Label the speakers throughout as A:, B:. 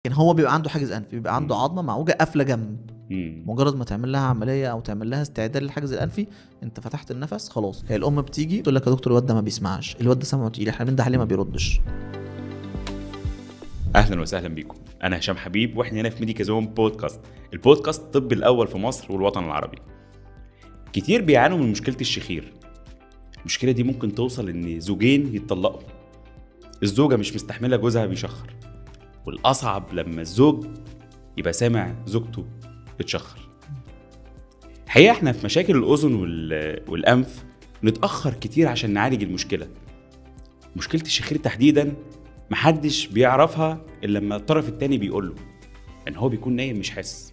A: لكن هو بيبقى عنده حاجز انفي بيبقى عنده
B: مم.
A: عظمه معوجه قافله جنب
B: مم.
A: مجرد ما تعمل لها عمليه او تعمل لها استعداد للحاجز الانفي انت فتحت النفس خلاص هي الام بتيجي تقول لك يا دكتور الواد ده ما بيسمعش الواد ده سمعه تقيل احنا بنده عليه ما بيردش
B: اهلا وسهلا بيكم انا هشام حبيب واحنا هنا في ميديكا زون بودكاست البودكاست الطبي الاول في مصر والوطن العربي كتير بيعانوا من مشكله الشخير المشكله دي ممكن توصل ان زوجين يتطلقوا الزوجه مش مستحمله جوزها بيشخر والاصعب لما الزوج يبقى سامع زوجته بتشخر الحقيقه احنا في مشاكل الاذن وال- والانف نتاخر كتير عشان نعالج المشكله مشكله الشخير تحديدا محدش بيعرفها الا لما الطرف التاني بيقول له ان هو بيكون نايم مش حاسس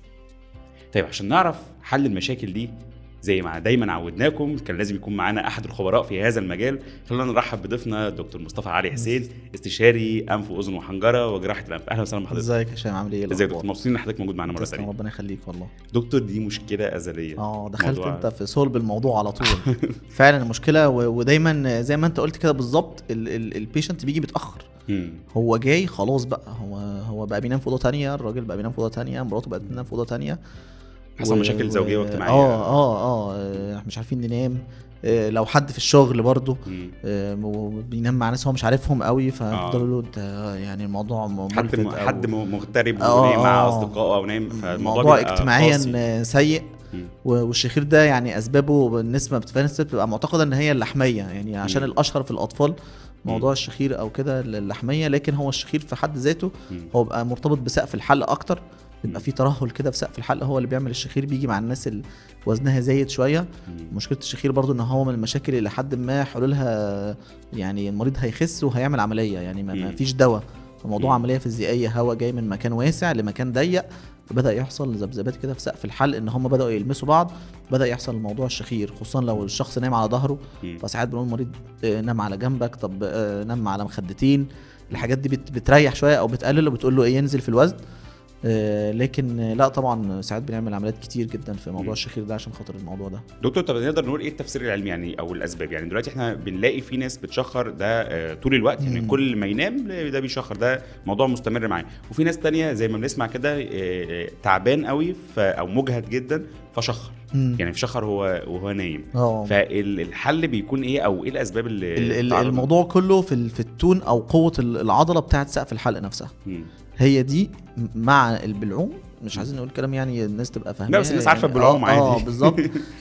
B: طيب عشان نعرف حل المشاكل دي زي ما دايما عودناكم كان لازم يكون معانا احد الخبراء في هذا المجال خلينا نرحب بضيفنا دكتور مصطفى علي حسين استشاري انف واذن وحنجره وجراحه الانف اهلا وسهلا بحضرتك
A: ازيك يا هشام عامل ايه
B: ازيك يا
A: الأخبار؟
B: دكتور مبسوطين ان حضرتك موجود معانا مره
A: تسلم
B: ثانيه
A: ربنا يخليك والله
B: دكتور دي مشكله ازليه
A: اه دخلت
B: موضوع-
A: انت في صلب الموضوع على طول فعلا المشكله و- ودايما زي ما انت قلت كده بالظبط البيشنت بيجي متاخر
B: مم.
A: هو جاي خلاص بقى هو هو بقى بينام في اوضه تانية الراجل بقى بينام في اوضه تانية مراته بقت بتنام في اوضه تانية
B: حصل مشاكل زوجيه واجتماعيه
A: اه اه اه مش عارفين ننام آه، لو حد في الشغل برضه
B: مم.
A: آه، وبينام مع ناس هو مش عارفهم قوي فبيفضلوا له انت يعني الموضوع م-
B: حد
A: ملفت
B: م...
A: أو-
B: حد م- مغترب
A: آه،
B: ونايم مع
A: آه.
B: اصدقائه او نايم فالموضوع
A: الموضوع
B: بيبقى
A: اجتماعيا
B: قاسي.
A: آه، سيء
B: مم.
A: و- والشخير ده يعني اسبابه بالنسبه في ناس بتبقى معتقده ان هي اللحميه يعني عشان
B: مم.
A: الاشهر في الاطفال موضوع الشخير او كده اللحميه لكن هو الشخير في حد ذاته
B: مم.
A: هو بقى مرتبط بسقف الحلق اكتر
B: مم.
A: بيبقى في ترهل كده في سقف الحلق هو اللي بيعمل الشخير بيجي مع الناس اللي وزنها زايد شويه
B: مم.
A: مشكله الشخير برضو ان هو من المشاكل اللي لحد ما حلولها يعني المريض هيخس وهيعمل عمليه يعني ما ما
B: مم.
A: فيش دواء موضوع
B: مم.
A: عمليه فيزيائيه هواء جاي من مكان واسع لمكان ضيق بدا يحصل ذبذبات كده في سقف الحلق ان هم بداوا يلمسوا بعض بدا يحصل موضوع الشخير خصوصا لو الشخص نايم على ظهره
B: مم.
A: فساعات بنقول المريض آه، نام على جنبك طب آه، نام على مخدتين الحاجات دي بت- بتريح شويه او بتقلل وبتقول له ايه ينزل في الوزن آه، لكن آه، لا طبعا ساعات بنعمل عمليات كتير جدا في موضوع
B: مم.
A: الشخير ده عشان خاطر الموضوع ده
B: دكتور طب نقدر نقول ايه التفسير العلمي يعني او الاسباب يعني دلوقتي احنا بنلاقي في ناس بتشخر ده آه، طول الوقت يعني
A: مم.
B: كل ما ينام ده بيشخر ده موضوع مستمر معاه وفي ناس تانية زي ما بنسمع كده آه، آه، تعبان قوي ف- او مجهد جدا فشخر
A: مم.
B: يعني في شخر وهو وهو نايم
A: اه
B: فالحل بيكون ايه او ايه الاسباب اللي
A: ال- ال-
B: تعرض-
A: الموضوع كله في ال- في التون او قوه ال- العضله بتاعه سقف الحلق نفسها
B: مم.
A: هي دي م- مع البلعوم مش عايزين نقول كلام يعني الناس تبقى فاهمه
B: لا، بس الناس عارفة البلعوم
A: اه,
B: عادي.
A: آه بالظبط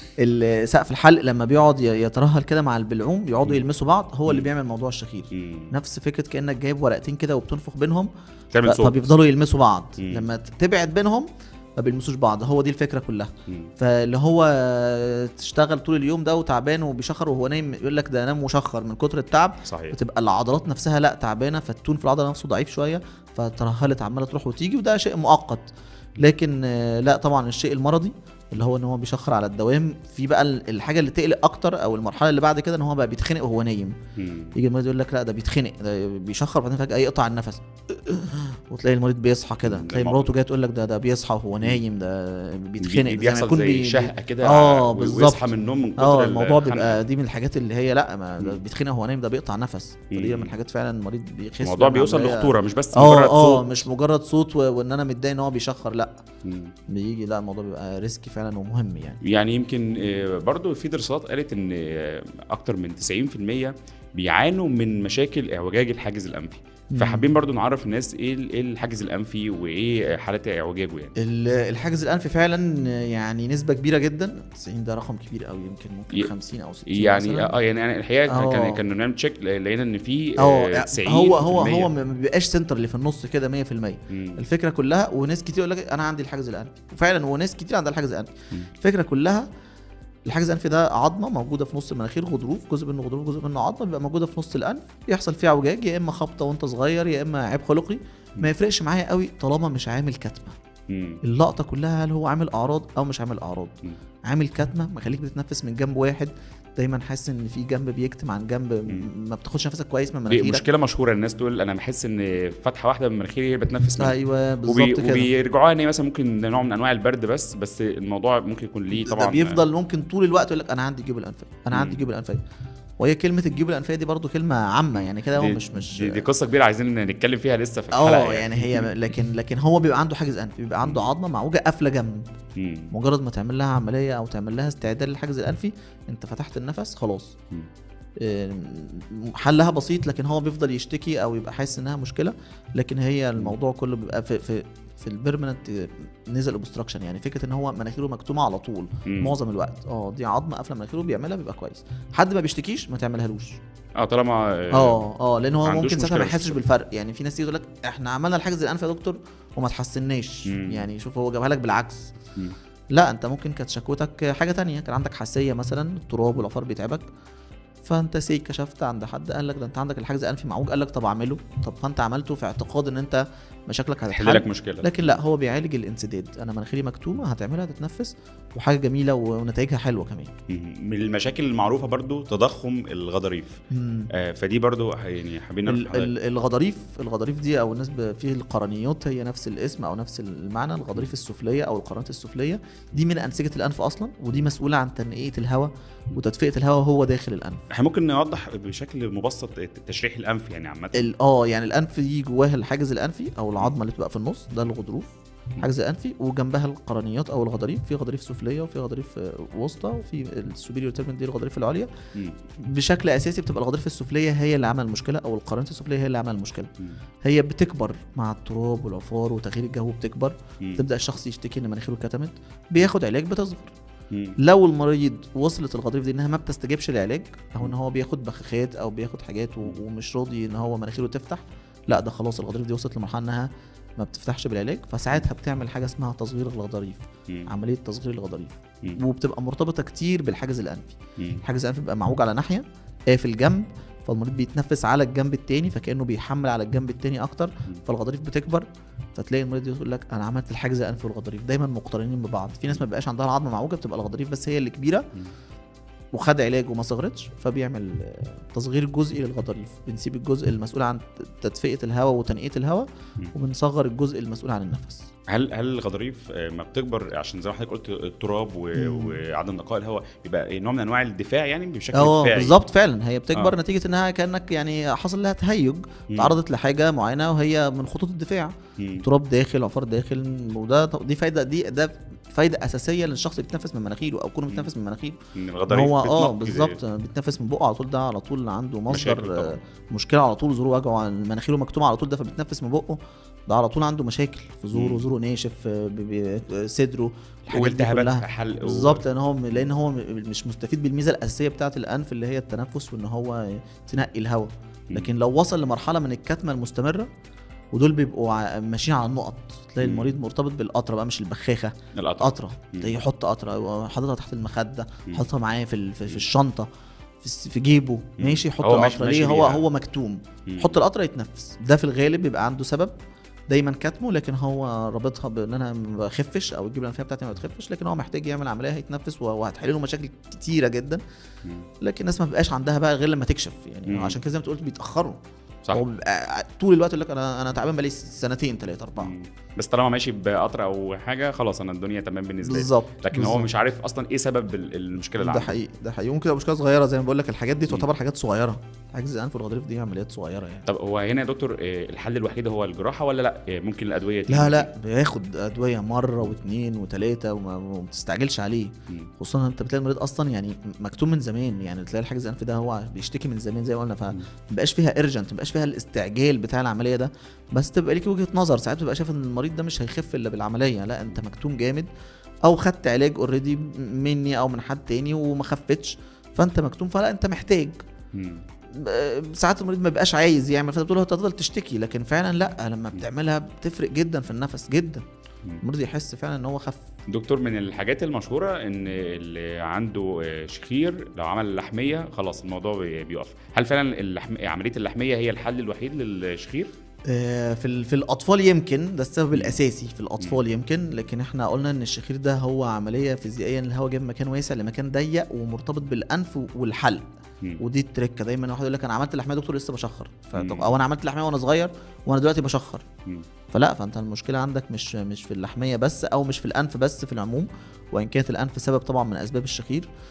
A: ال- سقف الحلق لما بيقعد ي- يترهل كده مع البلعوم يقعدوا
B: مم.
A: يلمسوا بعض هو اللي
B: مم.
A: بيعمل موضوع الشخير
B: مم.
A: نفس فكره كانك جايب ورقتين كده وبتنفخ بينهم ف-
B: تعمل صوت
A: فبيفضلوا يلمسوا بعض
B: مم.
A: لما ت- تبعد بينهم ما بيلمسوش بعض هو دي الفكره كلها
B: مم.
A: فاللي هو تشتغل طول اليوم ده وتعبان وبيشخر وهو نايم يقول لك ده نام وشخر من كتر التعب
B: صحيح
A: بتبقى العضلات نفسها لا تعبانه فالتون في العضله نفسه ضعيف شويه فترهلت عماله تروح وتيجي وده شيء مؤقت لكن آه، لا طبعا الشيء المرضي اللي هو ان هو بيشخر على الدوام في بقى ال- الحاجه اللي تقلق اكتر او المرحله اللي بعد كده ان هو بقى بيتخنق وهو نايم
B: مم.
A: يجي المريض يقول لك لا ده بيتخنق ده بيشخر بعدين فجاه يقطع النفس وتلاقي المريض بيصحى كده
B: ده
A: تلاقي
B: الموضوع.
A: مراته جايه تقول لك ده ده بيصحى وهو نايم ده بيتخنق
B: بي-
A: زي ما
B: بيحصل
A: يكون
B: زي
A: بي-
B: شهقه كده
A: آه،
B: و-
A: بالظبط.
B: ويصحى من النوم من كتر
A: اه الموضوع
B: الخنقة.
A: بيبقى دي من الحاجات اللي هي لا ما ده
B: مم.
A: بيتخنق وهو نايم ده بيقطع نفس فدي
B: مم.
A: من الحاجات فعلا المريض بيخس
B: الموضوع
A: من
B: بيوصل
A: العملية.
B: لخطوره مش بس
A: اه
B: مجرد
A: اه
B: صوت
A: مش مجرد صوت و- وان انا متضايق ان هو بيشخر لا
B: مم.
A: بيجي لا الموضوع بيبقى ريسكي فعلا ومهم يعني
B: يعني يمكن آه، برضو في دراسات قالت ان آه، اكتر من 90% بيعانوا من مشاكل اعوجاج الحاجز الانفي
A: مم.
B: فحابين برضو نعرف الناس ايه ال- ايه الحاجز الانفي وايه حالات اعوجاجه يعني
A: ال- الحاجز الانفي فعلا يعني نسبه كبيره جدا 90 ده رقم كبير قوي يمكن ممكن
B: ي-
A: 50 او 60
B: يعني
A: مثلاً.
B: اه يعني أنا الحقيقه
A: آه.
B: كان كان بنعمل تشيك لقينا ان في
A: اه
B: آه، 90
A: هو هو هو ما بيبقاش سنتر اللي في النص كده 100%
B: مم.
A: الفكره كلها وناس كتير يقول لك انا عندي الحاجز الانفي وفعلا وناس كتير عندها الحاجز الانفي
B: مم.
A: الفكره كلها الحاجز الانفي ده عظمه موجوده في نص المناخير غضروف جزء منه غضروف جزء منه عظمه بيبقى موجوده في نص الانف بيحصل فيه اعوجاج يا اما خبطه وانت صغير يا اما عيب خلقي ما يفرقش معايا قوي طالما مش عامل كتمه
B: مم.
A: اللقطه كلها هل هو عامل اعراض او مش عامل اعراض
B: مم.
A: عامل كتمه مخليك بتتنفس من جنب واحد دايما حاسس ان في جنب بيكتم عن جنب
B: مم.
A: ما بتاخدش نفسك كويس من
B: دي
A: مناخيرك
B: مشكله مشهوره الناس تقول انا بحس ان فتحه واحده من مناخيري هي بتنفس منها
A: ايوه بالظبط
B: وبي...
A: كده
B: وبيرجعوها ان هي مثلا ممكن نوع من انواع البرد بس بس الموضوع ممكن يكون ليه طبعا
A: ده بيفضل ممكن طول الوقت يقول لك انا عندي جيوب الانفيه انا عندي
B: مم.
A: جيوب الانفيه وهي كلمه الجيوب الانفيه دي برضو كلمه عامه يعني كده هو
B: دي-
A: مش مش
B: دي, دي قصه كبيره عايزين نتكلم فيها لسه في الحلقه
A: اه يعني هي لكن لكن هو بيبقى عنده حاجز انفي بيبقى عنده عظمه معوجه قافله جنب
B: مم.
A: مجرد ما تعمل لها عمليه او تعمل لها استعداد للحاجز الانفي انت فتحت النفس خلاص
B: مم.
A: آه، حلها بسيط لكن هو بيفضل يشتكي او يبقى حاسس انها مشكله لكن هي الموضوع كله بيبقى في في في البيرمننت نزل اوبستراكشن يعني فكره ان هو مناخيره مكتومه على طول
B: مم.
A: معظم الوقت اه دي عظمه قافله مناخيره بيعملها بيبقى كويس حد ما بيشتكيش ما تعملهالوش
B: اه طالما
A: اه اه لان هو
B: ما عندوش
A: ممكن ساعتها ما
B: مشكلة
A: يحسش بالفرق يعني في ناس تيجي تقول لك احنا عملنا الحاجز الانفي يا دكتور وما تحسناش
B: مم.
A: يعني شوف هو جابها لك بالعكس
B: مم.
A: لا انت ممكن كانت شكوتك حاجه تانية كان عندك حساسيه مثلا التراب والعفار بيتعبك فانت سي كشفت عند حد قال لك ده انت عندك الحاجز الانفي معوج قال لك طب اعمله طب فانت عملته في اعتقاد ان انت مشاكلك
B: تحل لك
A: هتتحل
B: مشكله
A: لكن لا هو بيعالج الانسداد انا مناخيري مكتومه هتعملها تتنفس وحاجه جميله ونتائجها حلوه كمان
B: مم. من المشاكل المعروفه برضو تضخم الغضاريف آه فدي برضو ح- يعني حابين نعرف
A: ال-
B: حضرتك.
A: ال- الغضاريف الغضاريف دي او الناس ب- في القرنيات هي نفس الاسم او نفس المعنى الغضاريف السفليه او القرنات السفليه دي من انسجه الانف اصلا ودي مسؤوله عن تنقيه الهواء وتدفئه الهواء وهو داخل الانف
B: احنا ممكن نوضح بشكل مبسط تشريح الانف يعني عامه
A: ال- اه يعني الانف دي جواها الحاجز الانفي او العظمه اللي بتبقى في النص ده الغضروف حاجز الانفي وجنبها القرنيات او الغضاريف في غضاريف سفليه وفي غضاريف آه، وسطى وفي السوبيريور تيرمنت دي الغضاريف العليا
B: مم.
A: بشكل اساسي بتبقى الغضاريف السفليه هي اللي عمل المشكله او القرنيات السفليه هي اللي عمل المشكله
B: مم.
A: هي بتكبر مع التراب والعفار وتغيير الجو بتكبر
B: مم.
A: تبدا الشخص يشتكي ان مناخيره كتمت بياخد علاج بتصغر
B: مم.
A: لو المريض وصلت الغضاريف دي انها ما بتستجيبش للعلاج او ان هو بياخد بخاخات او بياخد حاجات و- ومش راضي ان هو مناخيره تفتح لا ده خلاص الغضاريف دي وصلت لمرحله انها ما بتفتحش بالعلاج فساعتها بتعمل حاجه اسمها تصغير الغضاريف
B: مم.
A: عمليه تصغير الغضاريف
B: مم.
A: وبتبقى مرتبطه كتير بالحاجز الانفي
B: مم.
A: الحاجز الانفي بيبقى معوج على ناحيه قافل جنب فالمريض بيتنفس على الجنب التاني فكانه بيحمل على الجنب التاني اكتر فالغضاريف بتكبر فتلاقي المريض يقول لك انا عملت الحاجز الانفي والغضاريف دايما مقترنين ببعض في ناس ما بيبقاش عندها العظمه معوجه بتبقى الغضاريف بس هي اللي كبيره
B: مم.
A: وخد علاج وما صغرتش فبيعمل آه، تصغير جزئي للغضاريف بنسيب الجزء المسؤول عن تدفئه الهواء وتنقيه الهواء
B: مم.
A: وبنصغر الجزء المسؤول عن النفس
B: هل هل الغضاريف آه، ما بتكبر عشان زي ما حضرتك قلت التراب و-
A: مم.
B: وعدم نقاء الهواء يبقى نوع من انواع الدفاع يعني بشكل
A: اه
B: دفاعي
A: بالظبط فعلا هي بتكبر
B: آه.
A: آه. نتيجه انها كانك يعني حصل لها تهيج
B: مم.
A: تعرضت لحاجه معينه وهي من خطوط الدفاع
B: مم.
A: تراب داخل عفار داخل وده دي فايده دي ده فايده اساسيه للشخص اللي بيتنفس من مناخيره او كونه بيتنفس من مناخيره
B: ان
A: إن
B: الغضاريف
A: هو اه
B: بتنقي
A: بالظبط بيتنفس من بقه على طول ده على طول عنده
B: مشاكل
A: مصدر
B: طبعاً.
A: آه، مشكله على طول زوره وجعه مناخيره مكتومه على طول ده فبيتنفس من بقه ده على طول عنده مشاكل في زوره
B: مم.
A: زوره ناشف آه، ب- ب- صدره الحاجات دي
B: والتهابات
A: كلها
B: حلق و-
A: بالظبط لان هو لان هو م- مش مستفيد بالميزه الاساسيه بتاعه الانف اللي هي التنفس وان هو تنقي الهواء
B: مم.
A: لكن لو وصل لمرحله من الكتمه المستمره ودول بيبقوا ع- ماشيين على النقط تلاقي
B: مم.
A: المريض مرتبط بالقطره بقى مش البخاخه
B: القطر
A: قطره
B: مم.
A: تلاقيه يحط قطره حاططها تحت المخده
B: مم.
A: حاططها معاه في ال- في في الشنطه في الس- في جيبه
B: مم.
A: ماشي يحط
B: هو ماشي-
A: القطره
B: ماشي
A: ليه هو
B: بيها.
A: هو مكتوم
B: مم.
A: حط القطره يتنفس ده في الغالب بيبقى عنده سبب دايما كاتمه لكن هو رابطها بان انا ما بخفش او الجيوب الانفيه بتاعتي ما بتخفش لكن هو محتاج يعمل عمليه هيتنفس وه- وهتحل له مشاكل كتيره جدا
B: مم.
A: لكن الناس ما بيبقاش عندها بقى غير لما تكشف يعني
B: مم.
A: عشان كده زي ما انت قلت بيتاخروا
B: صح
A: هو بيبقى طول الوقت يقول لك انا انا تعبان بقالي سنتين ثلاثه اربعه
B: مم. بس طالما ماشي بقطر او حاجه خلاص انا الدنيا تمام بالنسبه لي
A: بالظبط
B: لكن هو
A: بالظبط.
B: مش عارف اصلا ايه سبب ال- المشكله اللي
A: ده
B: عنده
A: حقيقي ده حقيقي ممكن تبقى مشكله صغيره زي ما بقول لك الحاجات دي
B: مم.
A: تعتبر حاجات صغيره حاجز الانف والغضاريف دي عمليات صغيره يعني
B: طب هو هنا يا دكتور آه، الحل الوحيد هو الجراحه ولا لا آه، ممكن الادويه تيجي؟
A: لا لا بياخد ادويه مره واثنين وثلاثه وما وما بتستعجلش عليه
B: مم.
A: خصوصا انت بتلاقي المريض اصلا يعني مكتوم من زمان يعني تلاقي الحاجز الانف ده هو بيشتكي من زمان زي ما قلنا
B: مم.
A: فمبقاش فيها ارجنت مبقاش فيها الاستعجال بتاع العمليه ده بس تبقى ليك وجهه نظر ساعات بتبقى شايف ان المريض ده مش هيخف الا بالعمليه لا انت مكتوم جامد او خدت علاج اوريدي مني او من حد تاني وما خفتش فانت مكتوم فلا انت محتاج
B: مم.
A: ب- ساعات المريض ما بيبقاش عايز يعمل فانت بتقول له هتفضل تشتكي لكن فعلا لا لما بتعملها بتفرق جدا في النفس جدا
B: مم.
A: المريض يحس فعلا ان هو خف
B: دكتور من الحاجات المشهوره ان اللي عنده آه، شخير لو عمل لحميه خلاص الموضوع بي- بيقف هل فعلا اللحم... عمليه اللحميه هي الحل الوحيد للشخير
A: آه، في ال- في الاطفال يمكن ده السبب الاساسي في الاطفال يمكن لكن احنا قلنا ان الشخير ده هو عمليه فيزيائيه ان الهواء جاي من مكان واسع لمكان ضيق ومرتبط بالانف والحلق
B: مم.
A: ودي التركه دايما واحد يقول لك انا عملت اللحميه يا دكتور لسه بشخر
B: مم.
A: فطب او انا عملت اللحميه وانا صغير وانا دلوقتي بشخر
B: مم.
A: فلا فانت المشكله عندك مش مش في اللحميه بس او مش في الانف بس في العموم وان كانت الانف سبب طبعا من اسباب الشخير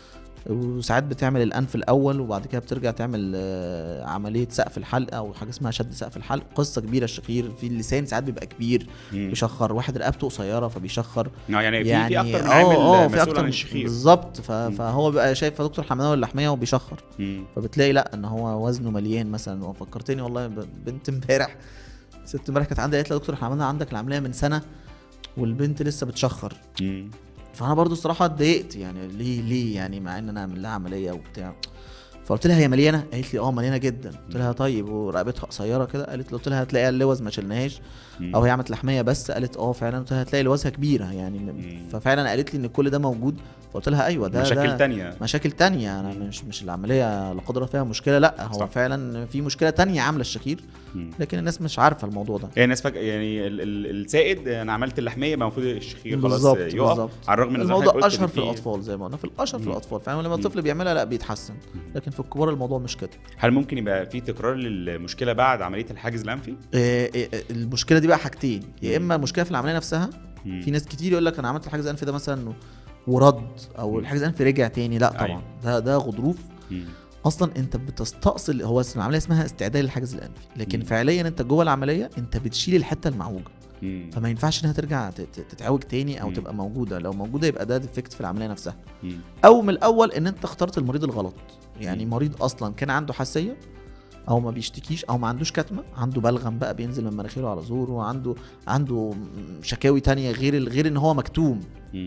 A: وساعات بتعمل الانف الاول وبعد كده بترجع تعمل آه، عمليه سقف الحلق او حاجه اسمها شد سقف الحلق قصه كبيره الشخير في اللسان ساعات بيبقى كبير
B: مم.
A: بيشخر واحد رقبته قصيره فبيشخر
B: آه، يعني في
A: يعني
B: في اكتر من
A: اه
B: عامل
A: اه في
B: مسؤول
A: اكتر
B: عن
A: من-
B: الشخير
A: بالظبط ف- فهو بيبقى شايف دكتور حمدان اللحميه وبيشخر
B: مم.
A: فبتلاقي لا ان هو وزنه مليان مثلا فكرتني والله ب- بنت امبارح ست امبارح كانت عندي قالت لي يا دكتور احنا عملنا عندك العمليه من سنه والبنت لسه بتشخر
B: مم.
A: فانا برضو الصراحه اتضايقت يعني ليه ليه يعني مع ان انا اعمل لها عمليه وبتاع فقلت لها هي مليانه قالت لي اه مليانه جدا قلت لها طيب ورقبتها قصيره كده قالت لي قلت لها هتلاقيها اللوز ما شلناهاش
B: مم.
A: او هي عملت لحميه بس قالت اه فعلا قلت لها هتلاقي لوزها كبيره يعني
B: مم.
A: ففعلا قالت لي ان كل ده موجود فقلت لها ايوه ده
B: مشاكل
A: ده
B: تانية
A: مشاكل تانية انا مش مش العمليه لا قدر الله فيها مشكله لا هو
B: صح.
A: فعلا في مشكله تانية عامله الشخير
B: مم.
A: لكن الناس مش عارفه الموضوع ده
B: يعني الناس فجأة يعني ال- ال- السائد انا عملت اللحميه يبقى المفروض الشخير خلاص
A: بالظبط
B: يقف
A: بالظبط
B: على الرغم ان زي ما
A: الموضوع
B: حضرتك قلت
A: اشهر
B: إن
A: في الاطفال زي ما قلنا في الاشهر في
B: مم.
A: الاطفال فعلا لما
B: مم.
A: الطفل بيعملها لا بيتحسن لكن في الكبار الموضوع مش كده
B: هل ممكن يبقى في تكرار للمشكله بعد عمليه الحاجز الانفي؟
A: آه، آه، المشكله دي بقى حاجتين يا
B: مم.
A: اما مشكله في العمليه نفسها
B: مم.
A: في ناس كتير يقول لك انا عملت الحاجز الانفي ده مثلا ورد او الحاجز الانفي رجع تاني لا طبعا
B: أيوة.
A: ده ده غضروف
B: مم.
A: اصلا انت بتستأصل هو اسم العمليه اسمها استعداد للحاجز الانفي لكن
B: مم.
A: فعليا انت جوه العمليه انت بتشيل الحته المعوجه
B: مم.
A: فما ينفعش انها ترجع ت- ت- تتعوج تاني او
B: مم.
A: تبقى موجوده لو موجوده يبقى ده ديفكت في العمليه نفسها
B: مم.
A: او من الاول ان انت اخترت المريض الغلط يعني
B: مم.
A: مريض اصلا كان عنده حساسيه او ما بيشتكيش او ما عندوش كتمه عنده بلغم بقى بينزل من مناخيره على زوره عنده عنده شكاوي تانية غير ال- غير ان هو مكتوم
B: مم.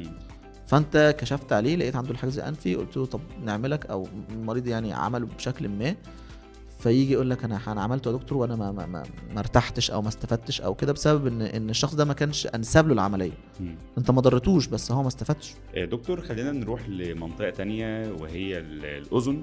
A: فانت كشفت عليه لقيت عنده الحاجز الانفي قلت له طب نعملك او المريض يعني عمله بشكل ما فيجي يقول لك انا انا عملته يا دكتور وانا ما ما, ما, ما ارتحتش او ما استفدتش او كده بسبب ان ان الشخص ده ما كانش انسب له العمليه
B: مم.
A: انت ما ضرتوش بس هو ما استفادش
B: آه، دكتور خلينا نروح لمنطقه تانية وهي ال- الاذن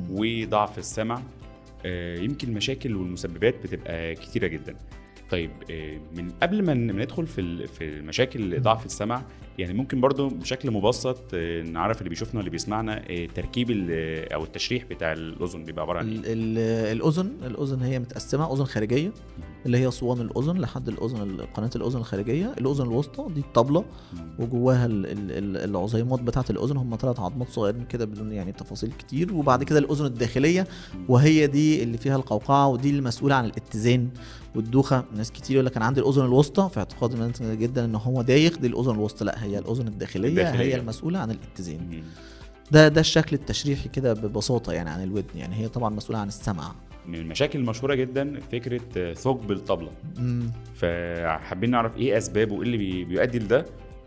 B: وضعف السمع آه، يمكن المشاكل والمسببات بتبقى كتيره جدا طيب آه، من قبل ما ن- ما ندخل في ال- في مشاكل ضعف السمع يعني ممكن برضو بشكل مبسط آه، نعرف اللي بيشوفنا واللي بيسمعنا آه، تركيب ال- او التشريح بتاع الاذن بيبقى عباره عن
A: ال-
B: ايه
A: ال- الاذن الاذن هي متقسمه اذن خارجيه اللي هي صوان الاذن لحد الاذن قناه الاذن الخارجيه الاذن الوسطى دي الطبله
B: مم.
A: وجواها ال- ال- ال- العظيمات بتاعه الاذن هم ثلاث عظمات صغيرين كده بدون يعني تفاصيل كتير وبعد كده الاذن الداخليه وهي دي اللي فيها القوقعه ودي المسؤوله عن الاتزان والدوخه ناس كتير يقول لك انا عندي الاذن الوسطى في اعتقاد الناس جدا ان هو دايخ دي الاذن الوسطى لا هي الاذن الداخليه,
B: الداخلية.
A: هي المسؤوله عن الاتزان
B: مم.
A: ده ده الشكل التشريحي كده ببساطه يعني عن الودن يعني هي طبعا مسؤوله عن السمع
B: من المشاكل المشهوره جدا فكره آه، ثقب الطبله
A: مم.
B: فحابين نعرف ايه اسبابه وايه اللي بي- بيؤدي لده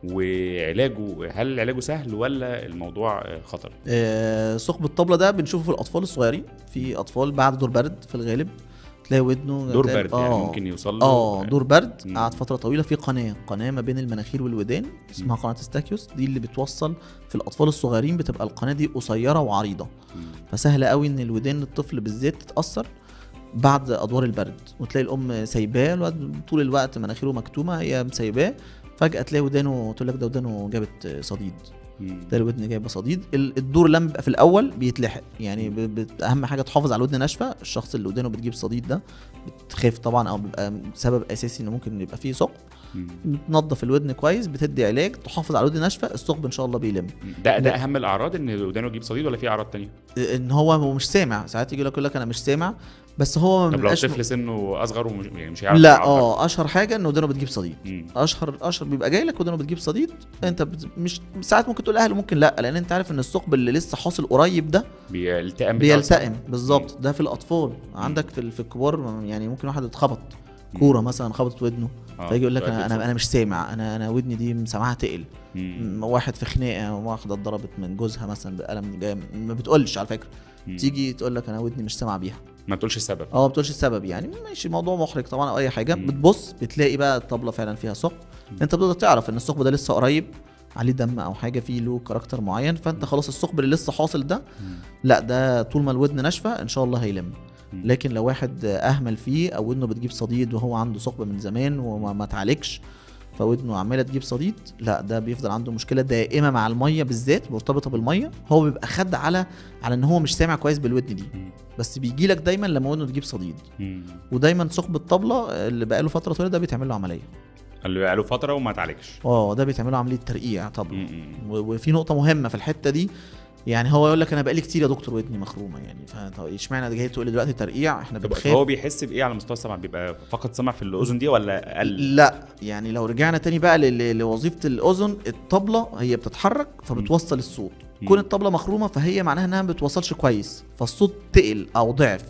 B: وعلاجه هل علاجه سهل ولا الموضوع آه، خطر؟
A: آه، ثقب الطبله ده بنشوفه في الاطفال الصغيرين في اطفال بعد دور برد في الغالب تلاقي ودنه
B: دور
A: تلاقي-
B: برد يعني ممكن يوصل له
A: اه دور برد
B: مم.
A: قعد فتره طويله في قناه قناه ما بين المناخير والودان اسمها قناه استاكيوس دي اللي بتوصل في الاطفال الصغيرين بتبقى القناه دي قصيره وعريضه
B: مم.
A: فسهل قوي ان الودان الطفل بالذات تتاثر بعد ادوار البرد وتلاقي الام سايباه الواد طول الوقت مناخيره مكتومه هي سايباه فجاه تلاقي ودانه تقول لك ده ودانه جابت صديد
B: مم.
A: ده الودن جايبه صديد ال- الدور لما بيبقى في الاول بيتلحق يعني ب- بت- اهم حاجه تحافظ على الودن ناشفه الشخص اللي ودانه بتجيب صديد ده بتخاف طبعا او بيبقى سبب اساسي انه ممكن يبقى فيه ثقب
B: مم.
A: بتنظف الودن كويس بتدي علاج تحافظ على الودن ناشفه الثقب ان شاء الله بيلم
B: ده ده
A: لا.
B: اهم الاعراض ان ودانه يجيب صديد ولا في اعراض تانية؟
A: ان هو هو مش سامع ساعات يجي لك يقول لك انا مش سامع بس هو ما
B: طب لو
A: بيبقاش
B: طفل سنه اصغر ومش يعني مش هيعرف
A: لا
B: يعبر.
A: اه اشهر حاجه ان ودانه بتجيب صديد
B: مم.
A: اشهر اشهر بيبقى جاي لك ودانه بتجيب صديد انت بت... مش ساعات ممكن تقول اهله ممكن لا لان انت عارف ان الثقب اللي لسه حاصل قريب ده
B: بيلتئم
A: بيلتئم بالظبط ده في الاطفال عندك في ال- في الكبار يعني ممكن واحد اتخبط كوره مثلا خبطت ودنه
B: آه،
A: فيجي يقول لك
B: تؤدي
A: انا انا
B: لصديد.
A: انا مش سامع انا انا ودني دي مسامعها تقل
B: مم.
A: م- واحد في خناقه واحده اتضربت من جوزها مثلا بقلم جاي ما بتقولش على فكره
B: مم.
A: تيجي تقول لك انا ودني مش سامع بيها
B: ما تقولش السبب
A: اه ما بتقولش السبب يعني ماشي موضوع محرج طبعا او اي حاجه
B: مم.
A: بتبص بتلاقي بقى الطبله فعلا فيها ثقب انت بتقدر تعرف ان الثقب ده لسه قريب عليه دم او حاجه فيه له كاركتر معين فانت خلاص الثقب اللي لسه حاصل ده
B: مم.
A: لا ده طول ما الودن ناشفه ان شاء الله هيلم
B: مم.
A: لكن لو واحد اهمل فيه او ودنه بتجيب صديد وهو عنده ثقب من زمان وما ما اتعالجش فودنه عماله تجيب صديد لا ده بيفضل عنده مشكله دائمه مع الميه بالذات مرتبطه بالميه هو بيبقى خد على على ان هو مش سامع كويس بالودن دي
B: مم.
A: بس بيجي لك دايما لما ودنه تجيب صديد
B: مم.
A: ودايما ثقب الطبله اللي بقاله فتره طويله ده بيتعمل له عمليه
B: اللي بقاله فتره وما اتعالجش
A: اه ده بيتعمل له عمليه ترقيع طبله
B: مم.
A: و- وفي نقطه مهمه في الحته دي يعني هو يقول لك انا بقالي كتير يا دكتور ودني مخرومه يعني فطب اشمعنى جاي تقول لي دلوقتي ترقيع احنا
B: طب
A: بنخاف
B: هو بيحس بايه على مستوى السمع بيبقى فقد سمع في الاذن دي ولا اقل
A: لا يعني لو رجعنا تاني بقى ل- ل- لوظيفه الاذن الطبله هي بتتحرك فبتوصل الصوت
B: مم.
A: كون الطبله مخرومه فهي معناها انها ما بتوصلش كويس فالصوت تقل او ضعف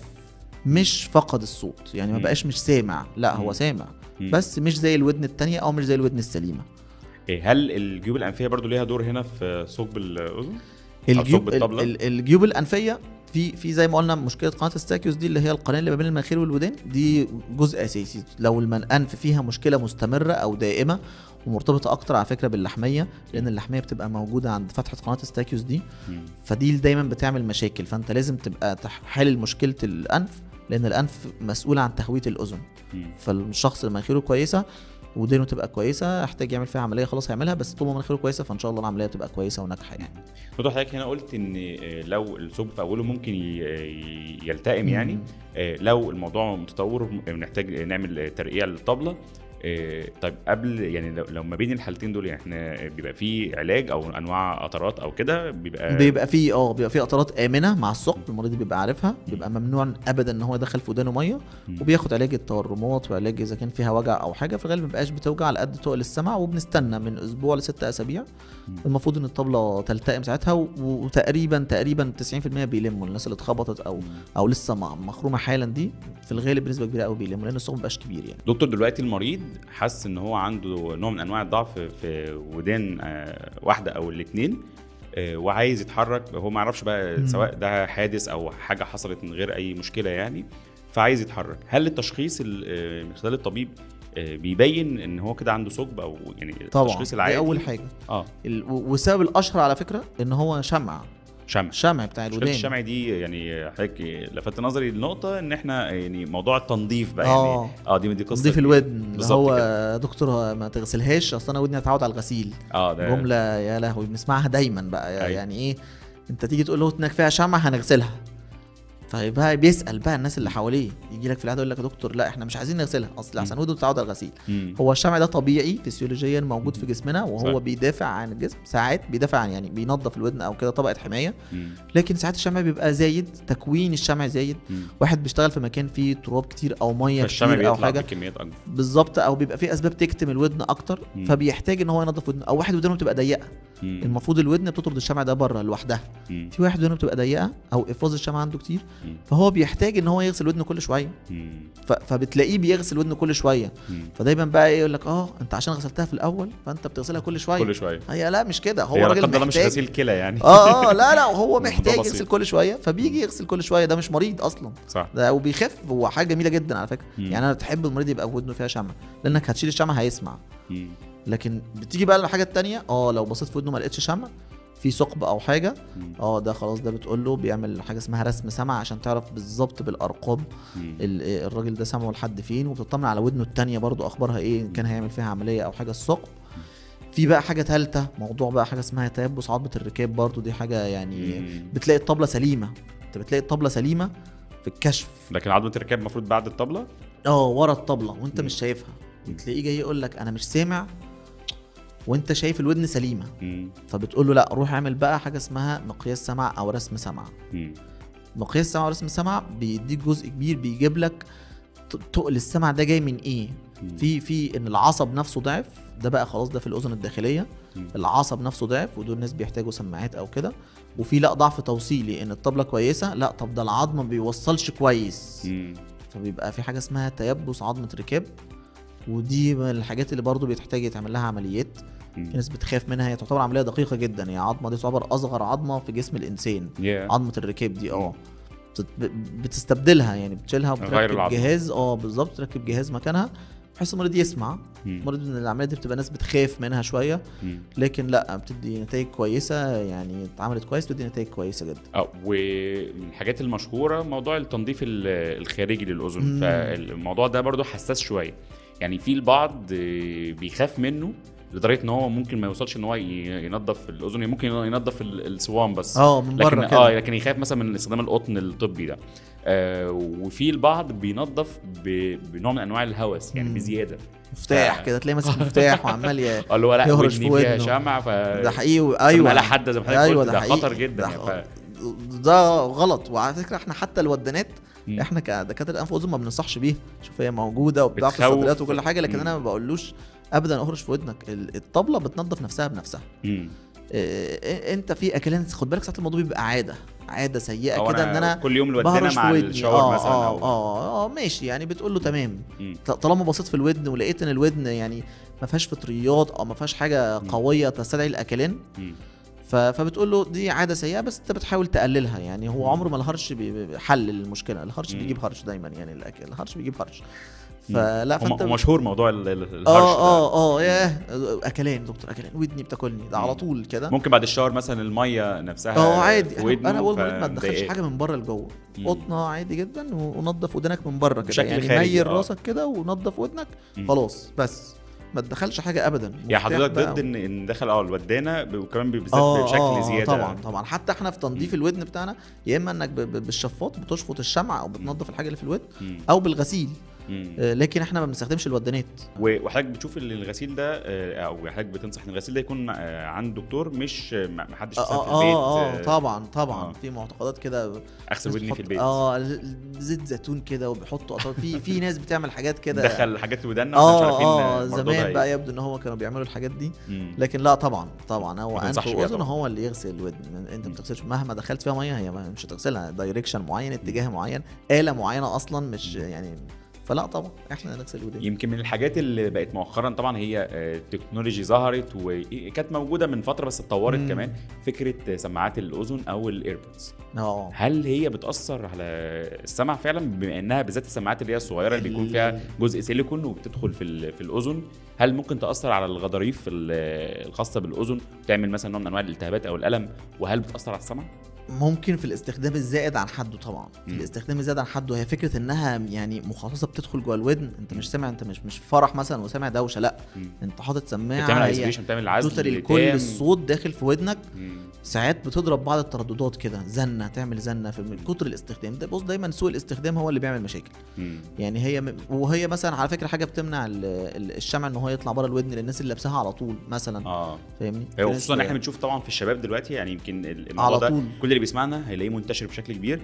A: مش فقد الصوت يعني ما
B: مم.
A: بقاش مش سامع لا
B: مم.
A: هو سامع
B: مم.
A: بس مش زي الودن التانية او مش زي الودن السليمه
B: إيه هل الجيوب الانفيه برضو ليها دور هنا في ثقب الاذن
A: الجيوب
B: ثقب الطبلة؟
A: ال- ال- الجيوب الانفيه في في زي ما قلنا مشكله قناه الستاكيوس دي اللي هي القناه اللي ما بين المناخير والودان دي جزء اساسي لو الم- الانف فيها مشكله مستمره او دائمه ومرتبطه اكتر على فكره باللحميه لان اللحميه بتبقى موجوده عند فتحه قناه الستاكيوس دي
B: مم.
A: فدي دايما بتعمل مشاكل فانت لازم تبقى تح- حالل مشكله الانف لان الانف مسؤول عن تهويه الاذن
B: مم.
A: فالشخص اللي مناخيره كويسه ودينه تبقى كويسه يحتاج يعمل فيها عمليه خلاص هيعملها بس طول ما مناخيره كويسه فان شاء الله العمليه تبقى كويسه وناجحه يعني
B: برضو حضرتك هنا قلت ان آه، لو الثقب في اوله ممكن ي- ي- يلتئم يعني
A: مم.
B: آه، لو الموضوع متطور نحتاج نعمل آه، ترقيع للطبله آه، طيب قبل يعني لو, لو ما بين الحالتين دول يعني احنا بيبقى في علاج او انواع قطرات او كده بيبقى
A: بيبقى فيه اه بيبقى فيه قطرات امنه مع الثقب المريض بيبقى عارفها بيبقى ممنوع ابدا ان هو يدخل في ودانه ميه
B: مم.
A: وبياخد علاج التورمات وعلاج اذا كان فيها وجع او حاجه في الغالب ما بيبقاش بتوجع على قد تقل السمع وبنستنى من اسبوع لست اسابيع
B: مم.
A: المفروض ان الطبله تلتئم ساعتها و- وتقريبا تقريبا 90% بيلموا الناس اللي اتخبطت او او لسه م- مخرومه حالا دي في الغالب بنسبه كبيره قوي بيلموا لان الثقب مبقاش كبير يعني
B: دكتور دلوقتي المريض حس ان هو عنده نوع من انواع الضعف في ودان آه، واحده او الاثنين وعايز يتحرك هو ما يعرفش بقى
A: مم.
B: سواء ده حادث او حاجه حصلت من غير اي مشكله يعني فعايز يتحرك هل التشخيص ال- آه، من خلال الطبيب آه، بيبين ان هو كده عنده ثقب او يعني
A: طبعا
B: التشخيص
A: دي
B: العادي
A: اول حاجه
B: اه
A: ال- و- والسبب الاشهر على فكره ان هو شمع
B: شمع
A: الشمع بتاع
B: مشكله
A: الودان
B: الشمع دي يعني حضرتك لفت نظري لنقطه ان احنا يعني موضوع التنظيف بقى
A: آه.
B: يعني اه دي دي قصه
A: تنظيف الودن اللي
B: بالظبط
A: هو
B: كده.
A: دكتور ما تغسلهاش اصل انا ودني هتعود على الغسيل
B: اه ده
A: جمله يا لهوي بنسمعها دايما بقى
B: أيوة.
A: يعني ايه انت تيجي تقول له ودنك فيها شمع هنغسلها فيبقى بيسال بقى الناس اللي حواليه يجي لك في العياده يقول لك يا دكتور لا احنا مش عايزين نغسلها اصل عشان ودنه تتعود على الغسيل
B: مم.
A: هو الشمع ده طبيعي فسيولوجيا موجود في جسمنا وهو
B: صح.
A: بيدافع عن الجسم ساعات بيدافع عن يعني بينظف الودن او كده طبقه حمايه
B: مم.
A: لكن ساعات الشمع بيبقى زايد تكوين الشمع زايد
B: مم.
A: واحد بيشتغل في مكان فيه تراب كتير او ميه
B: فالشمع
A: كتير او
B: بيطلع
A: حاجه
B: بكميات اكبر
A: بالظبط او بيبقى فيه اسباب تكتم الودن اكتر
B: مم.
A: فبيحتاج ان هو ينظف ودنه او واحد ودنه بتبقى ضيقه
B: مم.
A: المفروض الودن بتطرد الشمع ده بره لوحدها
B: مم.
A: في واحد ودنه بتبقى ضيقه او افراز الشمع عنده كتير
B: مم.
A: فهو بيحتاج ان هو يغسل ودنه كل شويه
B: مم.
A: ف... فبتلاقيه بيغسل ودنه كل شويه
B: مم.
A: فدايما بقى ايه يقول لك اه انت عشان غسلتها في الاول فانت بتغسلها كل شويه
B: كل شويه
A: هي لا مش كده هو
B: هي لا
A: راجل
B: قدر الله مش
A: محتاج
B: غسيل كلى يعني
A: اه اه لا لا هو
B: الموضوع
A: محتاج
B: بسيط.
A: يغسل كل شويه فبيجي يغسل كل شويه ده مش مريض اصلا
B: صح
A: ده وبيخف هو حاجه جميله جدا على فكره
B: مم.
A: يعني انا تحب المريض يبقى ودنه فيها شمع لانك هتشيل الشمع هيسمع
B: مم.
A: لكن بتيجي بقى للحاجه التانية اه لو بصيت في ودنه ما لقيتش شمع في ثقب او حاجه
B: مم.
A: اه ده خلاص ده بتقول له بيعمل حاجه اسمها رسم سمع عشان تعرف بالظبط بالارقام
B: مم.
A: ال- إيه الراجل ده سمعه لحد فين وبتطمن على ودنه التانية برضو اخبارها ايه ان كان هيعمل فيها عمليه او حاجه الثقب في بقى حاجه ثالثه موضوع بقى حاجه اسمها تيبس عظمه الركاب برضو دي حاجه يعني
B: مم.
A: بتلاقي الطبله سليمه انت بتلاقي الطبله سليمه في الكشف
B: لكن عظمه الركاب المفروض بعد الطبله
A: اه ورا الطبله وانت
B: مم.
A: مش شايفها تلاقيه جاي يقول لك انا مش سامع وانت شايف الودن سليمه
B: مم.
A: فبتقول له لا روح اعمل بقى حاجه اسمها مقياس سمع او رسم سمع
B: مم.
A: مقياس سمع ورسم سمع بيديك جزء كبير بيجيب لك ت- تقل السمع ده جاي من ايه
B: مم.
A: في في ان العصب نفسه ضعف ده بقى خلاص ده في الاذن الداخليه
B: مم.
A: العصب نفسه ضعف ودول ناس بيحتاجوا سماعات او كده وفي لا ضعف توصيلي ان الطبله كويسه لا طب ده العظم ما بيوصلش كويس
B: مم.
A: فبيبقى في حاجه اسمها تيبس عظمه ركاب ودي من الحاجات اللي برضو بيتحتاج يتعمل لها عمليات في
B: مم.
A: ناس بتخاف منها هي تعتبر عمليه دقيقه جدا هي عظمه دي تعتبر اصغر عظمه في جسم الانسان
B: Yeah.
A: عظمه الركاب دي اه بتت- ب- بتستبدلها يعني بتشيلها
B: غير
A: وبتركب
B: العظمة.
A: جهاز اه بالظبط تركب جهاز مكانها بحيث المريض يسمع
B: مم.
A: المريض من العمليه دي بتبقى ناس بتخاف منها شويه
B: مم.
A: لكن لا بتدي نتائج كويسه يعني اتعملت كويس بتدي نتائج كويسه جدا
B: اه ومن الحاجات المشهوره موضوع التنظيف ال- الخارجي للاذن
A: مم.
B: فالموضوع ده برضو حساس شويه يعني في البعض آه، بيخاف منه لدرجه ان هو ممكن ما يوصلش ان هو ي- ينظف الاذن ممكن ينظف ال- الصوان بس
A: اه من
B: لكن
A: بره
B: اه
A: كده
B: لكن يخاف مثلا من استخدام القطن الطبي ده آه وفي البعض بينظف ب- بنوع من انواع الهوس يعني
A: مم.
B: بزياده
A: مفتاح
B: ف-
A: كده تلاقي ماسك مفتاح وعمال ي-
B: اه اللي هو لا
A: يهرش
B: ودني
A: في
B: فيها
A: ودنه.
B: شمع ف
A: ده حقيقي
B: ايوه
A: ايوه
B: لا حد زي ما حضرتك
A: ايوه
B: قلت
A: ده
B: ده
A: حقيقي
B: خطر جدا
A: ده
B: يعني ف...
A: ده غلط وعلى فكره احنا حتى الودانات
B: مم.
A: احنا كدكاتره انف واذن ما بننصحش بيها شوف هي موجوده وبتاع في
B: بتخوف.
A: الصدريات وكل حاجه لكن
B: مم.
A: انا ما بقولوش ابدا اهرش في ودنك ال- الطبله بتنظف نفسها بنفسها
B: مم.
A: إيه، انت في اكلان خد بالك ساعات الموضوع بيبقى عاده عاده سيئه
B: أو
A: كده ان انا
B: كل يوم الودانه
A: بهرش
B: مع
A: في ودني
B: الشاور
A: اه
B: مثلا
A: اه
B: او
A: اه اه ماشي يعني بتقول له تمام
B: مم.
A: ط- طالما بصيت في الودن ولقيت ان الودن يعني ما فيهاش فطريات او ما فيهاش حاجه
B: مم.
A: قويه تستدعي الاكلان
B: مم.
A: ف- فبتقول له دي عاده سيئه بس انت بتحاول تقللها يعني هو عمره ما الهرش بي- بي- حل المشكله الهرش
B: مم.
A: بيجيب هرش دايما يعني الأك- الهرش بيجيب هرش
B: مم.
A: فلا
B: وم-
A: فانت
B: ومشهور موضوع ال- ال- الهرش
A: اه
B: ده.
A: اه اه ياه اكلان دكتور اكلان ودني بتاكلني ده على
B: مم.
A: طول كده
B: ممكن بعد الشاور مثلا الميه نفسها
A: اه عادي
B: في
A: انا
B: ودنه
A: انا بقول ما تدخلش
B: فمضايقاك.
A: حاجه من بره لجوه
B: مم.
A: قطنه عادي جدا و- ونضف ودنك من بره كده
B: بشكل
A: يعني
B: خارجي،
A: نير
B: آه.
A: راسك كده ونضف ودنك
B: مم.
A: خلاص بس ما تدخلش حاجه ابدا
B: يعني
A: مفتاح
B: حضرتك
A: بقى
B: ضد ان ان دخل اه الودانه ب- وكمان بالذات
A: اه
B: بشكل
A: آه،
B: زياده
A: طبعا طبعا حتى احنا في تنظيف
B: مم.
A: الودن بتاعنا يا اما انك ب- ب- بالشفاط بتشفط الشمع او بتنظف الحاجه اللي في الودن
B: مم.
A: او بالغسيل
B: مم.
A: آه، لكن احنا ما بنستخدمش الودانات
B: و- وحضرتك بتشوف ان الغسيل ده آه، او حضرتك بتنصح ان الغسيل ده يكون آه، عند دكتور مش آه، ما ما حدش
A: اه
B: مثلا في
A: اه
B: البيت
A: اه
B: آه،
A: طبعا طبعا
B: آه.
A: في معتقدات كده
B: اغسل ودني
A: بتحط-
B: في البيت
A: اه ال- زيت زيتون كده وبيحطوا قطع في في ناس بتعمل حاجات كده
B: دخل حاجات ودنا واحنا مش
A: اه
B: عارفين
A: اه
B: مردودها
A: زمان
B: إيه.
A: بقى يبدو ان هو كانوا بيعملوا الحاجات دي
B: مم.
A: لكن لا طبعا طبعا هو
B: ما
A: انف
B: تنصحش بيها
A: واذن
B: طبعاً.
A: هو اللي يغسل الودن انت ما
B: مم.
A: بتغسلش مهما دخلت فيها ميه هي ما- مش هتغسلها دايركشن معين اتجاه معين آلة معينه اصلا مش يعني فلا طبعا احنا نغسل الودن
B: يمكن من الحاجات اللي بقت مؤخرا طبعا هي آه، التكنولوجي ظهرت وكانت موجوده من فتره بس اتطورت
A: مم.
B: كمان فكره آه، سماعات الاذن او الايربودز
A: اه
B: هل هي بتاثر على السمع فعلا بما انها بالذات السماعات اللي هي الصغيره اللي بيكون فيها جزء سيليكون وبتدخل في ال- في الاذن هل ممكن تاثر على الغضاريف ال- الخاصه بالاذن تعمل مثلا نوع من انواع الالتهابات او الالم وهل بتاثر على السمع
A: ممكن في الاستخدام الزائد عن حده طبعا في
B: مم.
A: الاستخدام الزائد عن حده هي فكره انها يعني مخصصه بتدخل جوه الودن انت مش سامع انت مش مش في فرح مثلا وسامع دوشه لا
B: مم.
A: انت حاطط سماعه
B: بتعمل
A: هي
B: ايزوليشن بتعمل عزل
A: توتالي كل
B: تام.
A: الصوت داخل في ودنك
B: مم.
A: ساعات بتضرب بعض الترددات كده زنه تعمل زنه في من كتر الاستخدام ده بص دايما سوء الاستخدام هو اللي بيعمل مشاكل
B: مم.
A: يعني هي م- وهي مثلا على فكره حاجه بتمنع ال- ال- الشمع ان هو يطلع بره الودن للناس اللي لابساها على طول مثلا
B: اه
A: فاهمني في
B: هو
A: ناس-
B: خصوصا ان احنا بنشوف طبعا في الشباب دلوقتي يعني يمكن ال- الموضوع
A: على
B: ده
A: طول.
B: كل اللي بيسمعنا هيلاقيه منتشر بشكل كبير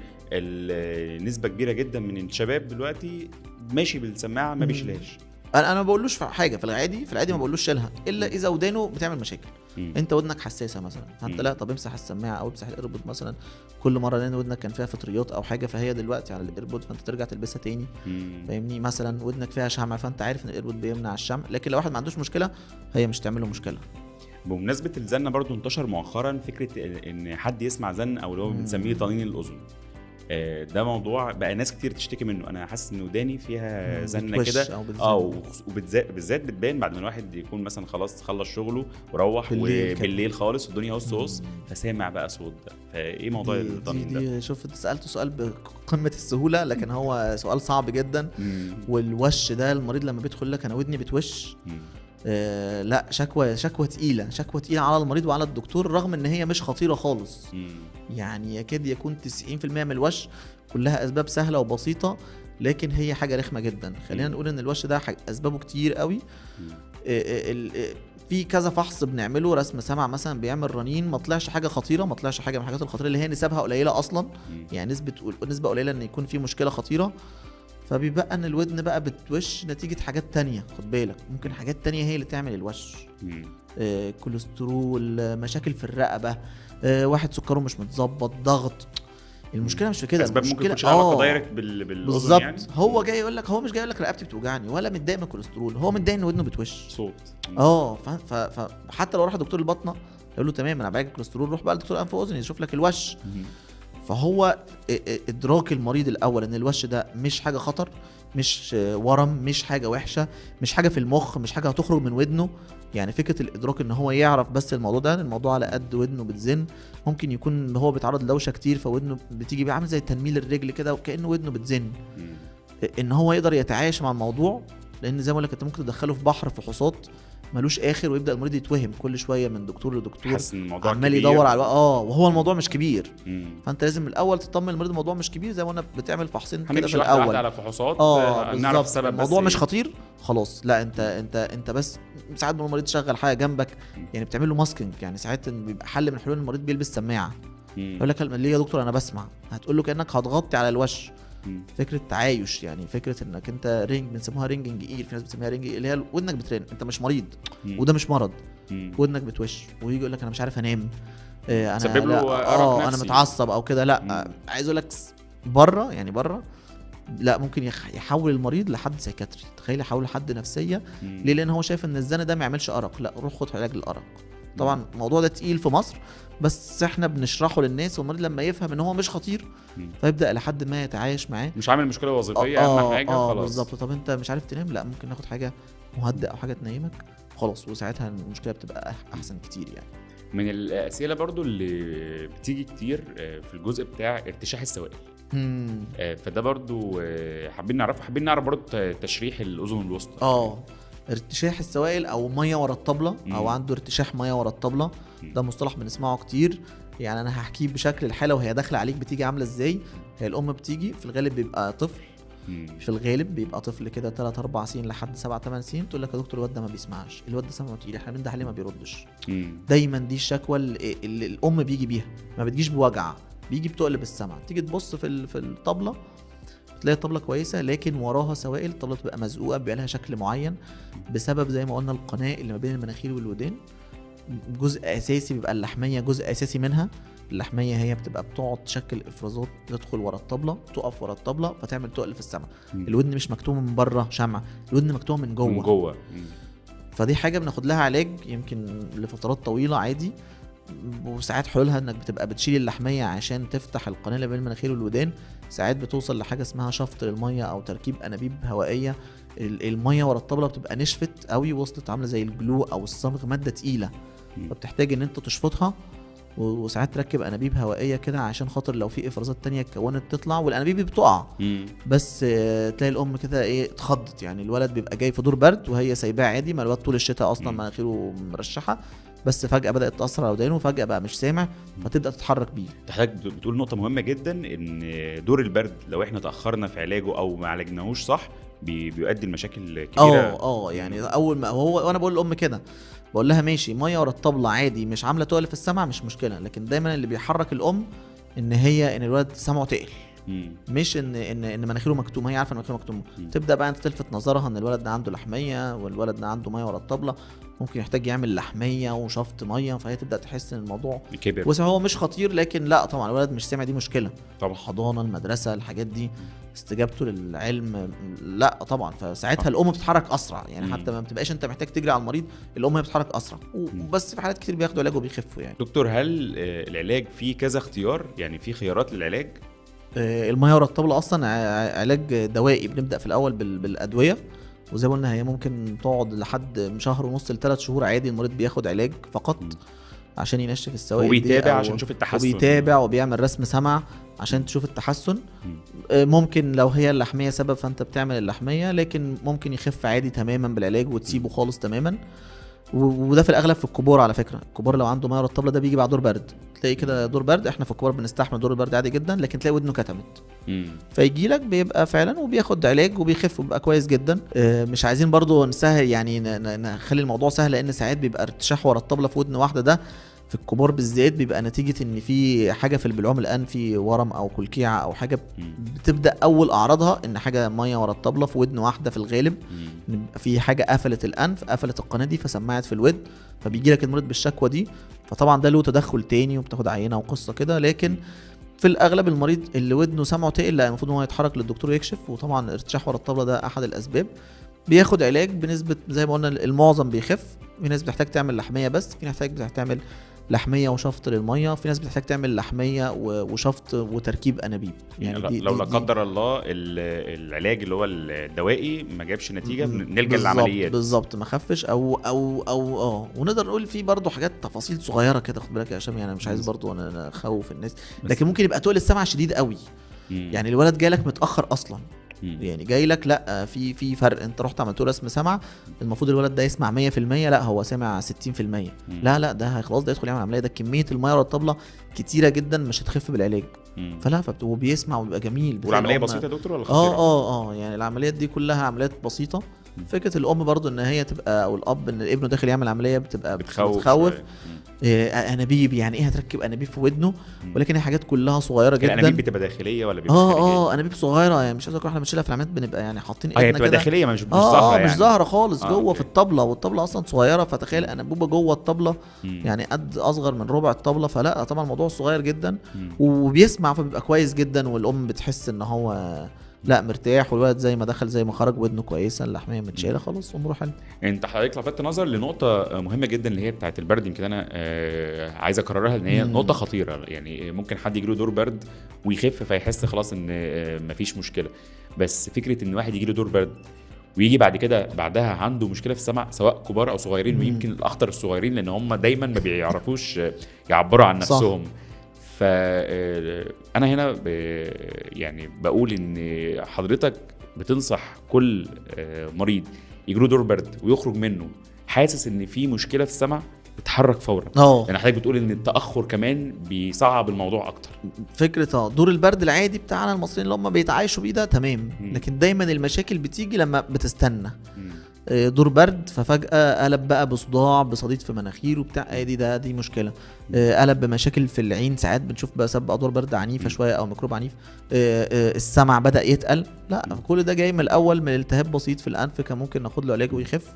B: ال- نسبه كبيره جدا من الشباب دلوقتي ماشي بالسماعه ما
A: مم.
B: بيشيلهاش
A: انا انا ما بقولوش في حاجه في العادي في العادي ما بقولوش شيلها الا اذا ودانه بتعمل مشاكل
B: مم.
A: انت ودنك حساسه مثلا فانت
B: مم.
A: لا طب امسح السماعه او امسح الايربود مثلا كل مره لان ودنك كان فيها فطريات او حاجه فهي دلوقتي على الايربود فانت ترجع تلبسها تاني
B: مم.
A: فاهمني مثلا ودنك فيها شمع فانت عارف ان الايربود بيمنع الشمع لكن لو واحد ما عندوش مشكله هي مش تعمل له مشكله
B: بمناسبه الزن برضو انتشر مؤخرا فكره ان حد يسمع زن او اللي هو
A: مم.
B: بنسميه طنين الاذن آه، ده موضوع بقى ناس كتير تشتكي منه انا حاسس ان وداني فيها زنه
A: بتوش
B: كده
A: أو بتزن.
B: اه وخص- وبالذات بالذات بتبان بعد ما الواحد يكون مثلا خلاص خلص شغله وروح
A: بالليل كده.
B: وبالليل خالص والدنيا هص هص
A: مم.
B: فسامع بقى صوت ده فايه موضوع
A: دي, دي,
B: الطنين ده
A: دي شوف انت سالته سؤال بقمه السهوله لكن هو سؤال صعب جدا
B: مم.
A: والوش ده المريض لما بيدخل لك انا ودني بتوش
B: مم.
A: آه لا شكوى شكوى تقيله شكوى تقيله على المريض وعلى الدكتور رغم ان هي مش خطيره خالص
B: مم.
A: يعني يكاد يكون 90% من الوش كلها اسباب سهله وبسيطه لكن هي حاجه رخمه جدا خلينا
B: مم.
A: نقول ان الوش ده حاج- اسبابه كتير قوي
B: مم.
A: آه، آه، ال- آه، في كذا فحص بنعمله رسم سمع مثلا بيعمل رنين ما طلعش حاجه خطيره ما طلعش حاجه من الحاجات الخطيره اللي هي نسبها قليله اصلا
B: مم.
A: يعني نسبه نسبه قليله ان يكون في مشكله خطيره فبيبقى ان الودن بقى بتوش نتيجه حاجات تانية خد بالك ممكن حاجات تانية هي اللي تعمل الوش
B: مم.
A: آه، كوليسترول آه، مشاكل في الرقبه آه، واحد سكره مش متظبط ضغط المشكله مش في كده
B: اسباب ممكن
A: المشكله
B: تكونش لها علاقه
A: آه،
B: دايركت بال... بالاذن
A: بالظبط
B: يعني
A: هو جاي يقول لك هو مش جاي يقول لك رقبتي بتوجعني ولا متضايق من الكوليسترول هو متضايق ان ودنه بتوش
B: صوت مم.
A: اه ف- ف- فحتى لو راح دكتور البطنه يقول له تمام انا بعالج الكوليسترول روح بقى لدكتور انف واذن يشوف لك الوش
B: مم.
A: فهو ا- ا- ادراك المريض الاول ان الوش ده مش حاجه خطر مش آه، ورم مش حاجه وحشه مش حاجه في المخ مش حاجه هتخرج من ودنه يعني فكره الادراك ان هو يعرف بس الموضوع ده الموضوع على قد ودنه بتزن ممكن يكون ان هو بيتعرض لدوشه كتير فودنه بتيجي بيه عامل زي تنميل الرجل كده وكانه ودنه بتزن
B: مم.
A: ان هو يقدر يتعايش مع الموضوع لان زي ما بقول لك انت ممكن تدخله في بحر فحوصات ملوش اخر ويبدا المريض يتوهم كل شويه من دكتور لدكتور
B: حاسس ان الموضوع
A: عمال
B: كبير.
A: يدور على اه وهو الموضوع مش كبير
B: مم.
A: فانت لازم من الاول تطمن المريض الموضوع مش كبير زي ما قلنا بتعمل فحصين كده في
B: هنمشي واحده
A: الاول
B: واحده على فحوصات
A: اه
B: آه، نعرف
A: بالظبط
B: السبب بس
A: الموضوع مش
B: إيه.
A: خطير خلاص لا انت انت انت بس ساعات ما المريض شغل حاجه جنبك يعني بتعمل له ماسكينج يعني ساعات إن بيبقى حل من حلول المريض بيلبس سماعه
B: مم.
A: يقول لك ليه يا دكتور انا بسمع هتقول له كانك هتغطي على الوش
B: مم.
A: فكره تعايش يعني فكره انك انت رينج بنسموها رينجنج اير في ناس بتسميها رينج اللي هي ودنك بترن انت مش مريض
B: مم.
A: وده مش مرض
B: مم.
A: ودنك بتوش ويجي يقول لك انا مش عارف انام آه، انا
B: تسبب له
A: لا،
B: أرق
A: اه انا
B: نفسي.
A: متعصب او كده لا
B: مم.
A: آه، عايز اقول لك س- بره يعني بره لا ممكن يخ- يحول المريض لحد سيكاتري تخيل يحول لحد نفسيه
B: مم.
A: ليه لان هو شايف ان الزن ده ما يعملش ارق لا روح خد علاج للارق طبعا الموضوع ده تقيل في مصر بس احنا بنشرحه للناس والمريض لما يفهم ان هو مش خطير
B: مم.
A: فيبدا لحد ما يتعايش معاه
B: مش عامل مشكله وظيفيه
A: اه
B: اهم حاجه
A: اه
B: خلاص
A: بالظبط طب انت مش عارف تنام لا ممكن ناخد حاجه مهدئ او حاجه تنيمك خلاص وساعتها المشكله بتبقى أح- احسن كتير يعني
B: من الاسئله برضو اللي بتيجي كتير آه، في الجزء بتاع ارتشاح السوائل
A: مم.
B: آه، فده برضو آه، حابين نعرفه حابين نعرف برضو ت- تشريح الاذن الوسطى
A: اه ارتشاح السوائل او ميه ورا الطبله او
B: مم.
A: عنده ارتشاح ميه ورا الطبله
B: مم.
A: ده مصطلح بنسمعه كتير يعني انا هحكيه بشكل الحاله وهي داخله عليك بتيجي عامله ازاي هي الام بتيجي في الغالب بيبقى طفل
B: مم.
A: في الغالب بيبقى طفل كده 3 4 سنين لحد 7 8 سنين تقول لك يا دكتور الواد ده ما بيسمعش الواد ده سمعه تقيل احنا بنده عليه ما بيردش
B: مم.
A: دايما دي الشكوى اللي, اللي الام بيجي بيها ما بتجيش بوجع بيجي بتقلب السمع تيجي تبص في ال- في الطبله تلاقي الطبله كويسه لكن وراها سوائل الطبله تبقى مزقوقه بيبقى لها شكل معين بسبب زي ما قلنا القناه اللي ما بين المناخير والودان جزء اساسي بيبقى اللحميه جزء اساسي منها اللحميه هي بتبقى بتقعد تشكل افرازات تدخل ورا الطبله تقف ورا الطبله فتعمل تقل في السمع
B: مم.
A: الودن مش مكتومه من بره شمع الودن مكتومه من جوه
B: من جوه مم.
A: فدي حاجه بناخد لها علاج يمكن لفترات طويله عادي وساعات حلولها انك بتبقى بتشيل اللحميه عشان تفتح القناه اللي بين المناخير والودان ساعات بتوصل لحاجه اسمها شفط للميه او تركيب انابيب هوائيه ال- الميه ورا الطبله بتبقى نشفت قوي وصلت عامله زي الجلو او الصمغ ماده تقيله
B: مم.
A: فبتحتاج ان انت تشفطها و- وساعات تركب انابيب هوائيه كده عشان خاطر لو في افرازات تانية اتكونت تطلع والانابيب دي بتقع
B: مم.
A: بس آه، تلاقي الام كده ايه اتخضت يعني الولد بيبقى جاي في دور برد وهي سايباه عادي ما الولد طول الشتاء اصلا
B: مم.
A: مناخيره مرشحه بس فجاه بدات تاثر على ودانه وفجاه بقى مش سامع فتبدا تتحرك بيه
B: حضرتك بت- بتقول نقطة مهمة جدا ان دور البرد لو احنا تأخرنا في علاجه او ما عالجناهوش صح بي- بيؤدي لمشاكل كبيرة
A: اه اه يعني اول ما هو وانا بقول للام كده بقول لها ماشي ميه ورا الطبله عادي مش عامله تقل في السمع مش مشكله لكن دايما اللي بيحرك الام ان هي ان الولد سمعه تقل
B: مم.
A: مش ان ان ان مناخيره مكتومه هي عارفه ان مناخيره مكتومه
B: مم.
A: تبدا بقى انت تلفت نظرها ان الولد ده عنده لحميه والولد ده عنده ميه ورا الطبله ممكن يحتاج يعمل لحميه وشفط ميه فهي تبدا تحس ان الموضوع
B: كبر
A: بس هو مش خطير لكن لا طبعا الولد مش سامع دي مشكله
B: طبعا
A: الحضانه المدرسه الحاجات دي استجابته للعلم لا طبعا فساعتها
B: صح.
A: الام بتتحرك اسرع يعني
B: مم.
A: حتى ما بتبقاش انت محتاج تجري على المريض الام هي بتتحرك اسرع
B: مم.
A: وبس في حالات كتير بياخدوا علاج وبيخفوا يعني
B: دكتور هل آه، العلاج فيه كذا اختيار يعني في خيارات للعلاج
A: آه، الميه ورا الطبله اصلا ع- علاج دوائي بنبدا في الاول بال- بالادويه وزي ما قلنا هي ممكن تقعد لحد شهر ونص لثلاث شهور عادي المريض بياخد علاج فقط
B: مم.
A: عشان ينشف السوائل دي
B: وبيتابع
A: أو-
B: عشان نشوف التحسن
A: وبيتابع وبيعمل رسم سمع عشان تشوف التحسن
B: مم.
A: آه، ممكن لو هي اللحميه سبب فانت بتعمل اللحميه لكن ممكن يخف عادي تماما بالعلاج وتسيبه خالص تماما و- وده في الاغلب في الكبار على فكره الكبار لو عنده ميه ورا الطبله ده بيجي بعد دور برد تلاقي كده دور برد احنا في الكبار بنستحمل دور البرد عادي جدا لكن تلاقي ودنه كتمت
B: مم.
A: فيجي لك بيبقى فعلا وبياخد علاج وبيخف وبيبقى كويس جدا آه، مش عايزين برضو نسهل يعني ن- ن- نخلي الموضوع سهل لان ساعات بيبقى ارتشاح ورا الطبله في ودن واحده ده في الكبار بالذات بيبقى نتيجه ان في حاجه في البلعوم الانفي ورم او كلكيعه او حاجه
B: مم.
A: بتبدا اول اعراضها ان حاجه ميه ورا الطبله في ودن واحده في الغالب
B: مم.
A: إن بيبقى في حاجه قفلت الانف قفلت القناه دي فسمعت في الودن فبيجي لك المريض بالشكوى دي فطبعا ده له تدخل تاني وبتاخد عينه وقصه كده لكن في الاغلب المريض اللي ودنه سمعه تقل لا المفروض ان هو يتحرك للدكتور يكشف وطبعا ارتشاح ورا الطبله ده احد الاسباب بياخد علاج بنسبه زي ما قلنا المعظم بيخف في ناس بتحتاج تعمل لحميه بس في ناس بتحتاج تعمل لحميه وشفط للميه في ناس بتحتاج تعمل لحميه و- وشفط وتركيب انابيب
B: يعني
A: دي-
B: لو
A: دي-
B: لا
A: دي-
B: قدر الله ال- العلاج اللي هو الدوائي ما جابش نتيجه
A: م-
B: بن- نلجا
A: بالظبط-
B: للعمليات
A: بالظبط ما خفش او او او اه ونقدر نقول في برضه حاجات تفاصيل صغيره كده خد بالك يا هشام يعني مش عايز
B: بالظبط.
A: برضه انا أنا اخوف الناس
B: بس-
A: لكن ممكن يبقى تقل السمع شديد قوي
B: مم.
A: يعني الولد جالك متاخر اصلا
B: مم.
A: يعني جاي لك لا في في فرق انت رحت عملت له رسم سمع المفروض الولد ده يسمع 100% لا هو سامع 60% لا لا ده خلاص ده يدخل يعمل عمليه ده كميه الميه ورا الطبله كتيره جدا مش هتخف بالعلاج
B: مم.
A: فلا فبت- وبيسمع وبيبقى جميل بتلاقي
B: والعمليه
A: الأم-
B: بسيطه يا دكتور ولا
A: اه
B: خطيره؟
A: اه اه يعني العمليات دي كلها عمليات بسيطه
B: مم.
A: فكره الام برضو ان هي تبقى او الاب ان ابنه داخل يعمل عمليه بتبقى
B: بتخوف
A: بتخوف
B: شوية. مم.
A: إيه انابيب يعني ايه هتركب انابيب في ودنه
B: مم.
A: ولكن هي حاجات كلها صغيره جدا
B: الانابيب بتبقى داخليه ولا بتبقى
A: اه
B: خارجية؟
A: اه انابيب صغيره يعني مش عايز اقول احنا بنشيلها في العمليات بنبقى يعني حاطين
B: اه هي
A: ايدنا
B: بتبقى
A: كده
B: داخليه مش مش
A: اه
B: ظاهره
A: اه
B: يعني
A: مش ظاهره خالص
B: آه،
A: جوه
B: أوكي.
A: في الطبله والطبله اصلا صغيره فتخيل انبوبه جوه الطبله
B: مم.
A: يعني قد اصغر من ربع الطبله فلا طبعا الموضوع صغير جدا
B: مم.
A: وبيسمع فبيبقى كويس جدا والام بتحس ان هو لا مرتاح والولد زي ما دخل زي ما خرج ودنه كويسه اللحميه متشاله خلاص اموره حلوه
B: انت حضرتك لفتت نظر لنقطة مهمة جدا اللي هي بتاعت البرد يمكن انا آه، عايز اكررها ان هي
A: مم.
B: نقطة خطيرة يعني ممكن حد يجيله دور برد ويخف فيحس خلاص ان آه، مفيش مشكلة بس فكرة ان واحد يجيله دور برد ويجي بعد كده بعدها عنده مشكله في السمع سواء كبار او صغيرين
A: مم.
B: ويمكن الاخطر الصغيرين لان هم دايما ما بيعرفوش آه، يعبروا عن
A: صح.
B: نفسهم فانا هنا ب... يعني بقول ان حضرتك بتنصح كل آه، مريض يجيله دور برد ويخرج منه حاسس ان في مشكله في السمع يتحرك فورا
A: اه
B: يعني حضرتك بتقول ان التاخر كمان بيصعب الموضوع اكتر
A: فكره اه دور البرد العادي بتاعنا المصريين اللي هم بيتعايشوا بيه ده تمام
B: مم.
A: لكن دايما المشاكل بتيجي لما بتستنى
B: مم.
A: آه، دور برد ففجأة قلب بقى بصداع بصديد في مناخيره بتاع آه، دي ده دي مشكلة آه، قلب بمشاكل في العين ساعات بنشوف بسبب بقى دور برد عنيفة
B: مم.
A: شوية أو ميكروب عنيف آه، آه، السمع بدأ يتقل لا
B: مم.
A: كل ده جاي من الأول من التهاب بسيط في الأنف كان ممكن ناخد له علاج ويخف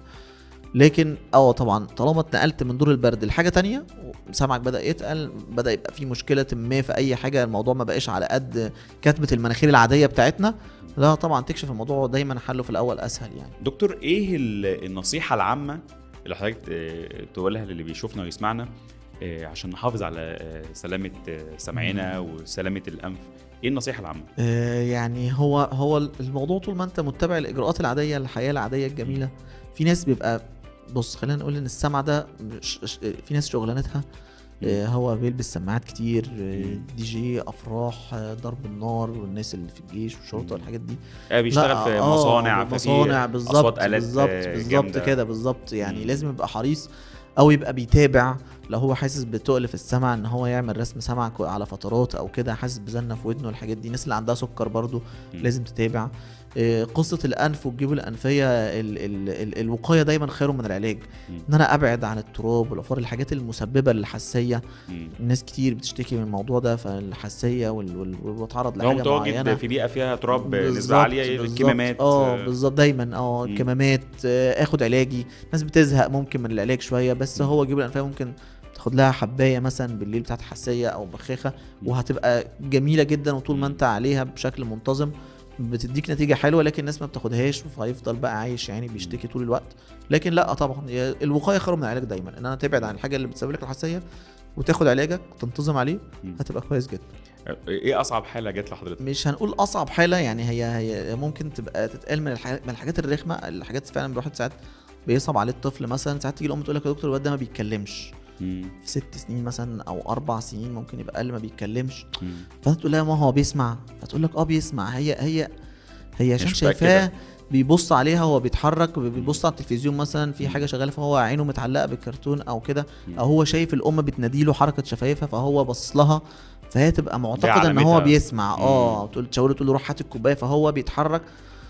A: لكن اه طبعا طالما اتنقلت من دور البرد لحاجه تانية سمعك بدا يتقل بدا يبقى في مشكله ما في اي حاجه الموضوع ما بقاش على قد كتبه المناخير العاديه بتاعتنا لا طبعا تكشف الموضوع دايما حله في الاول اسهل يعني
B: دكتور ايه ال- النصيحه العامه اللي حضرتك آه، تقولها للي بيشوفنا ويسمعنا آه، عشان نحافظ على آه، سلامه آه، سمعنا وسلامه الانف ايه النصيحه العامه
A: آه، يعني هو هو الموضوع طول ما انت متبع الاجراءات العاديه الحياه العاديه الجميله في ناس بيبقى بص خلينا نقول ان السمع ده مش- ش- في ناس شغلانتها آه، هو بيلبس سماعات كتير آه، دي جي افراح آه، ضرب النار والناس اللي في الجيش والشرطه والحاجات دي
B: آه، بيشتغل
A: لا،
B: في
A: آه،
B: مصانع ففي
A: مصانع
B: اصوات
A: بالظبط
B: الات
A: بالظبط
B: آه،
A: بالظبط
B: جامدة.
A: كده بالظبط يعني
B: مم.
A: لازم يبقى حريص او يبقى بيتابع لو هو حاسس بتقل في السمع ان هو يعمل رسم سمع كو- على فترات او كده حاسس بزنه في ودنه الحاجات دي الناس اللي عندها سكر برضو
B: مم.
A: لازم تتابع آه، قصه الانف والجيوب الانفيه ال ال ال الوقايه دايما خير من العلاج
B: مم.
A: ان انا ابعد عن التراب والعفار الحاجات المسببه للحساسيه
B: مم.
A: الناس كتير بتشتكي من الموضوع ده فالحساسيه وال- وال- وبتعرض
B: لو
A: لحاجه معينه
B: متواجد في بيئه فيها تراب
A: بالظبط،
B: نسبه عاليه
A: بالظبط.
B: الكمامات
A: اه
B: آه،
A: بالظبط دايما اه
B: مم.
A: كمامات آه، اخد علاجي ناس بتزهق ممكن من العلاج شويه بس
B: مم.
A: هو جيوب الانفيه ممكن تاخد لها حبايه مثلا بالليل بتاعت حساسيه او بخاخه
B: مم.
A: وهتبقى جميله جدا وطول ما
B: مم.
A: انت عليها بشكل منتظم بتديك نتيجه حلوه لكن الناس ما بتاخدهاش فهيفضل بقى عايش يعني بيشتكي طول الوقت لكن لا طبعا هي الوقايه خير من العلاج دايما ان انا تبعد عن الحاجه اللي بتسبب لك الحساسيه وتاخد علاجك وتنتظم عليه
B: مم.
A: هتبقى كويس جدا
B: آه، ايه اصعب حاله جت لحضرتك
A: مش هنقول اصعب حاله يعني هي هي ممكن تبقى تتقال من الحاجات من الحاجات الرخمه الحاجات فعلا الواحد ساعات بيصعب عليه الطفل مثلا ساعات تيجي الام تقول لك يا دكتور الواد ده ما بيتكلمش
B: مم.
A: في ست سنين مثلا او اربع سنين ممكن يبقى اقل ما بيتكلمش
B: مم.
A: فانت تقول لها ما هو بيسمع فتقول لك اه بيسمع هي هي هي عشان
B: مش متأكدة.
A: شايفاه بيبص عليها وهو بيتحرك بيبص على التلفزيون مثلا في حاجه شغاله فهو عينه متعلقه بالكرتون او كده
B: مم.
A: او هو شايف الام بتناديله حركه شفايفها فهو باصص لها فهي تبقى معتقده ان
B: علامتها.
A: هو بيسمع
B: مم.
A: اه تقول تشاور له تقول له روح هات الكوبايه فهو بيتحرك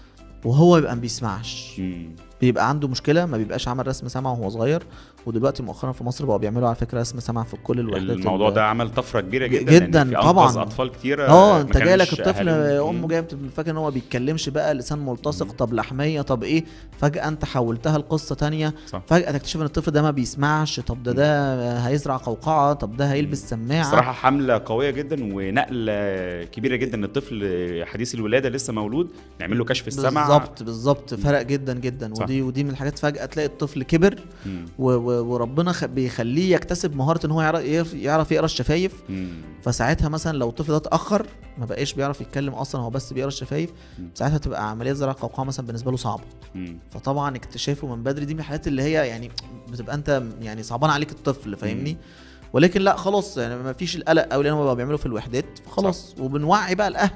A: وهو يبقى ما بيسمعش
B: مم.
A: بيبقى عنده مشكله ما بيبقاش عمل رسم سمع وهو صغير ودلوقتي مؤخرا في مصر بقوا بيعملوا على فكره رسم سمع في كل الوحدات
B: الموضوع
A: ال-
B: ده عمل طفره كبيره
A: ج-
B: جدا
A: جداً،
B: لأن في
A: طبعاً.
B: أنقذ اطفال كتيره
A: اه
B: ما
A: انت جاي لك
B: كانش
A: الطفل
B: أهاليهم.
A: امه
B: مم.
A: جايه بتبقى فاكر ان هو بيتكلمش بقى لسان ملتصق طب لحميه طب ايه فجاه انت حولتها لقصه تانية
B: صح.
A: فجاه تكتشف ان الطفل ده ما بيسمعش طب ده ده هيزرع قوقعه طب ده هيلبس سماعه
B: صراحة حملة قوية جدا ونقلة كبيرة جدا ان الطفل حديث الولادة لسه مولود نعمل له كشف السمع
A: بالظبط بالظبط فرق جدا جدا
B: صح.
A: ودي ودي من الحاجات فجاه تلاقي الطفل كبر
B: مم.
A: و و وربنا خ- بيخليه يكتسب مهاره ان هو يعرف يعرف يقرا الشفايف
B: مم.
A: فساعتها مثلا لو الطفل ده اتاخر ما بقاش بيعرف يتكلم اصلا هو بس بيقرا الشفايف
B: مم.
A: ساعتها تبقى عمليه زرع قوقعه مثلا بالنسبه له صعبه
B: مم.
A: فطبعا اكتشافه من بدري دي من الحاجات اللي هي يعني بتبقى انت يعني صعبان عليك الطفل فاهمني ولكن لا خلاص يعني ما فيش القلق قوي لان هم بقوا بيعملوا في الوحدات فخلاص وبنوعي بقى الاهل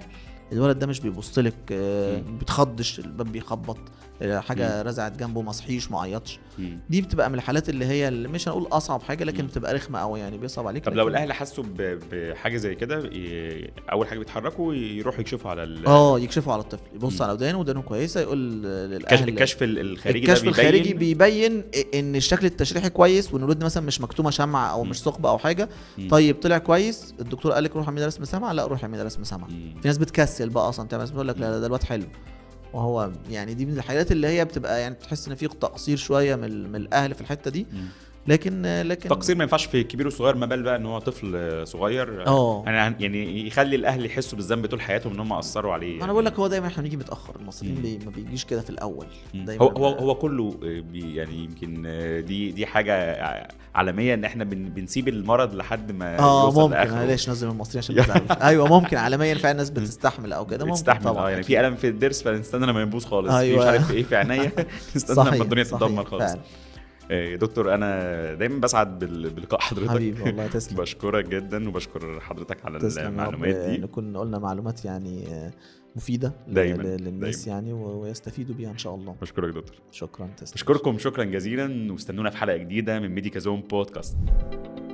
A: الولد ده مش بيبص لك آه،
B: مم.
A: بتخضش الباب بيخبط آه، حاجه رزعت جنبه ما صحيش ما عيطش
B: مم.
A: دي بتبقى من الحالات اللي هي اللي مش هنقول اصعب حاجه لكن
B: مم.
A: بتبقى رخمه قوي يعني بيصعب عليك
B: طب لو
A: لكن-
B: الاهل حسوا ب- بحاجه زي كده ي- اول حاجه بيتحركوا يروحوا يكشفوا على ال-
A: اه يكشفوا على الطفل يبص
B: مم.
A: على ودانه ودانه كويسه يقول
B: الكشف,
A: للاهل
B: الكشف ال- الخارجي
A: الكشف
B: ده
A: الخارجي
B: بيبين
A: بيبين ان الشكل التشريحي كويس وان الودن مثلا مش مكتومه شمعه او
B: مم.
A: مش ثقبه او حاجه
B: مم.
A: طيب طلع كويس الدكتور قال لك روح اعملي رسم سمع لا روح اعملي رسم سمع
B: مم.
A: في ناس بتكسل بقى اصلا تعمل رسم يقول لك لا لا، ده الواد حلو وهو يعني دي من الحاجات اللي هي بتبقى يعني بتحس ان في تقصير شويه من, من الاهل في الحته دي
B: مم.
A: لكن لكن
B: تقصير ما ينفعش في الكبير والصغير ما بال بقى ان هو طفل صغير
A: اه.
B: يعني يعني يخلي الاهل يحسوا بالذنب طول حياتهم ان هم اثروا عليه
A: انا بقول لك هو دايما احنا بنيجي متاخر المصريين
B: مم.
A: بي ما بيجيش كده في الاول
B: مم.
A: دايما
B: هو هو هو كله آه، بي يعني يمكن آه، دي دي حاجه ع- عالميه ان احنا بن بنسيب المرض لحد ما
A: اه
B: يوصل
A: ممكن
B: لآخره.
A: انا ليش نزل المصريين عشان ما تزعلوش ايوه ممكن عالميا فعلا الناس بتستحمل او كده ممكن
B: بتستحمل
A: طبعا
B: اه يعني في الم في الضرس فنستنى لما يبوظ خالص في
A: أيوة.
B: مش عارف ايه في عينيا نستنى لما الدنيا تتدمر خالص
A: فعلا.
B: آه، يا دكتور انا دايما بسعد بال- بلقاء حضرتك
A: حبيبي والله تسلم
B: بشكرك جدا وبشكر حضرتك على
A: تسلم يا رب
B: المعلومات دي
A: نكون قلنا معلومات يعني آه، مفيده ل-
B: دايماً،
A: ل- للناس
B: دايماً.
A: يعني و- ويستفيدوا بيها ان شاء الله
B: بشكرك دكتور
A: شكرا تسلم
B: بشكركم شكرا جزيلا واستنونا في حلقه جديده من ميديكا زون بودكاست